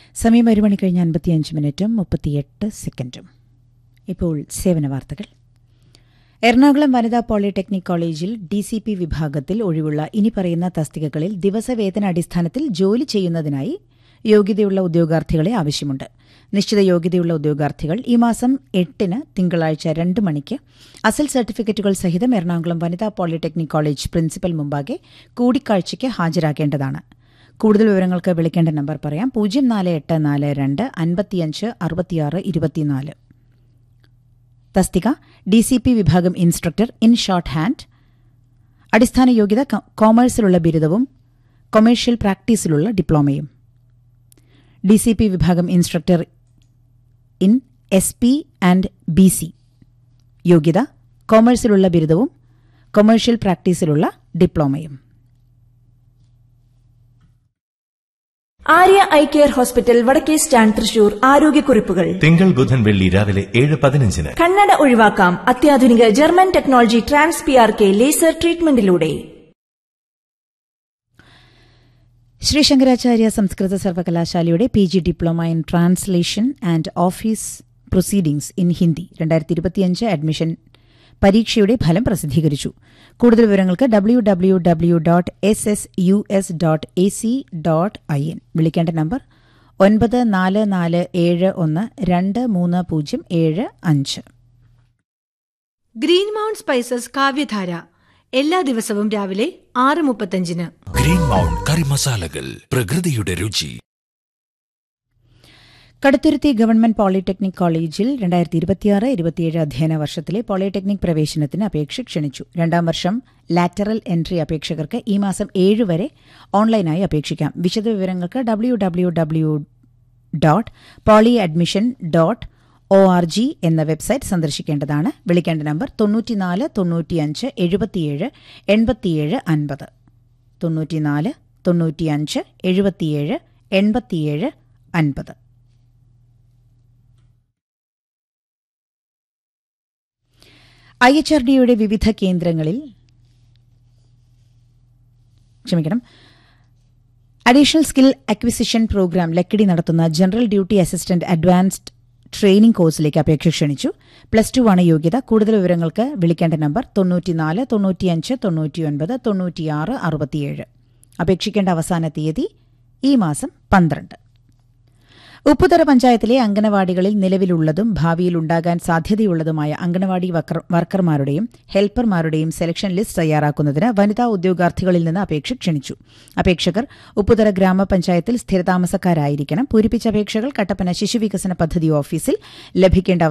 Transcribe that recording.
സമയം ഒരു മണി കഴിഞ്ഞ് അൻപത്തിയഞ്ച് മിനിറ്റും മുപ്പത്തിയെട്ട് സെക്കൻഡും ഇപ്പോൾ സേവന വാർത്തകൾ എറണാകുളം വനിതാ പോളിടെക്നിക് കോളേജിൽ ഡി സി പി വിഭാഗത്തിൽ ഒഴിവുള്ള ഇനി പറയുന്ന തസ്തികകളിൽ ദിവസവേതന അടിസ്ഥാനത്തിൽ ജോലി ചെയ്യുന്നതിനായി യോഗ്യതയുള്ള ഉദ്യോഗാർത്ഥികളെ ആവശ്യമുണ്ട് നിശ്ചിത യോഗ്യതയുള്ള ഉദ്യോഗാർത്ഥികൾ ഈ മാസം എട്ടിന് തിങ്കളാഴ്ച രണ്ട് മണിക്ക് അസൽ സർട്ടിഫിക്കറ്റുകൾ സഹിതം എറണാകുളം വനിതാ പോളിടെക്നിക് കോളേജ് പ്രിൻസിപ്പൽ മുമ്പാകെ കൂടിക്കാഴ്ചയ്ക്ക് ഹാജരാക്കേണ്ടതാണ് കൂടുതൽ വിവരങ്ങൾക്ക് വിളിക്കേണ്ട നമ്പർ പറയാം പൂജ്യം നാല് എട്ട് നാല് രണ്ട് അൻപത്തിയഞ്ച് അറുപത്തിയാറ് ഇരുപത്തിനാല് തസ്തിക ഡി സി പി വിഭാഗം ഇൻസ്ട്രക്ടർ ഇൻ ഷോർട്ട് ഹാൻഡ് അടിസ്ഥാന യോഗ്യത കൊ- കോമേഴ്സിലുള്ള ബിരുദവും കൊമേഴ്ഷ്യൽ പ്രാക്ടീസിലുള്ള ഡിപ്ലോമയും ഡി സി പി വിഭാഗം instructor in S P and B C യോഗ്യത കോമേഴ്സിലുള്ള ബിരുദവും കൊമേഴ്ഷ്യൽ പ്രാക്ടീസിലുള്ള ഡിപ്ലോമയും ആര്യ ഐ കെയർ ഹോസ്പിറ്റൽ വടക്കേ സ്റ്റാൻഡ് തൃശൂർ ആരോഗ്യക്കുറിപ്പുകൾ തിങ്കൾ ബുധൻ വെള്ളി രാവിലെ ഏഴ് പതിനഞ്ചിന് കണ്ണട ഒഴിവാക്കാം അത്യാധുനിക German technology trans P R K laser ട്രീറ്റ്മെന്റിലൂടെ ശ്രീ ശങ്കരാചാര്യ സംസ്കൃത സർവകലാശാലയുടെ P G diploma in translation and office proceedings in Hindi രണ്ടായിരത്തി ഇരുപത്തിയഞ്ച് അഡ്മിഷൻ പരീക്ഷയുടെ ഫലം പ്രസിദ്ധീകരിച്ചു കൂടുതൽ വിവരങ്ങൾക്ക് W W W dot S S U S dot A C dot I N വിളിക്കേണ്ട നമ്പർ ഒൻപത് നാല് നാല് ഏഴ് ഒന്ന് രണ്ട് മൂന്ന് പൂജ്യം ഏഴ് അഞ്ച് ഗ്രീൻ മൗണ്ട് സ്പൈസസ് കാവ്യധാര എല്ലാ ദിവസവും രാവിലെ ആറ് മുപ്പത്തഞ്ചിന് ഗ്രീൻ മൗണ്ട് കറി മസാലകൾ പ്രകൃതിയുടെ രുചി കടുത്തുരുത്തി ഗവൺമെന്റ് പോളിടെക്നിക് കോളേജിൽ രണ്ടായിരത്തി ഇരുപത്തിയാറ് ഇരുപത്തിയേഴ് അധ്യയന വർഷത്തിലെ പോളിടെക്നിക് പ്രവേശനത്തിന് അപേക്ഷ ക്ഷണിച്ചു രണ്ടാം വർഷം ലാറ്ററൽ എൻട്രി അപേക്ഷകർക്ക് ഈ മാസം ഏഴ് വരെ ഓൺലൈനായി അപേക്ഷിക്കാം വിശദവിവരങ്ങൾക്ക് W W W dot poly admission dot O R G എന്ന വെബ്സൈറ്റ് സന്ദർശിക്കേണ്ടതാണ് വിളിക്കേണ്ട നമ്പർ തൊണ്ണൂറ്റിനാല് തൊണ്ണൂറ്റിയഞ്ച് എഴുപത്തിയേഴ് എൺപത്തിയേഴ് അൻപത് തൊണ്ണൂറ്റിനാല് തൊണ്ണൂറ്റിയഞ്ച് എഴുപത്തിയേഴ് എൺപത്തിയേഴ് അൻപത് ഐ എച്ച് ആർ ഡിയുടെ വിവിധ കേന്ദ്രങ്ങളിൽ ക്ഷമിക്കണം additional skill acquisition programme Lakkidi നടത്തുന്ന general duty assistant advanced training കോഴ്സിലേക്ക് അപേക്ഷ ക്ഷണിച്ചു പ്ലസ് ടു ആണ് യോഗ്യത കൂടുതൽ വിവരങ്ങൾക്ക് വിളിക്കേണ്ട നമ്പർ തൊണ്ണൂറ്റിനാല് തൊണ്ണൂറ്റിയഞ്ച് തൊണ്ണൂറ്റിയൊൻപത് തൊണ്ണൂറ്റിയാറ് അറുപത്തിയേഴ് അപേക്ഷിക്കേണ്ട അവസാന തീയതി ഈ മാസം പന്ത്രണ്ട് ഉപ്പുതറ പഞ്ചായത്തിലെ അംഗനവാടികളിൽ നിലവിലുള്ളതും ഭാവിയിൽ ഉണ്ടാകാൻ സാധ്യതയുള്ളതുമായ അംഗനവാടി വക്കർ- വർക്കർമാരുടെയും ഹെൽപ്പർമാരുടെയും സെലക്ഷൻ ലിസ്റ്റ് തയ്യാറാക്കുന്നതിന് വനിതാ ഉദ്യോഗാർത്ഥികളിൽ നിന്ന് അപേക്ഷ ക്ഷണിച്ചു അപേക്ഷകർ ഉപ്പുതറ ഗ്രാമപഞ്ചായത്തിൽ സ്ഥിരതാമസക്കാരായിരിക്കണം പൂരിപ്പിച്ച അപേക്ഷകൾ കട്ടപ്പന ശിശുവികസന പദ്ധതി ഓഫീസിൽ ലഭിക്കേണ്ട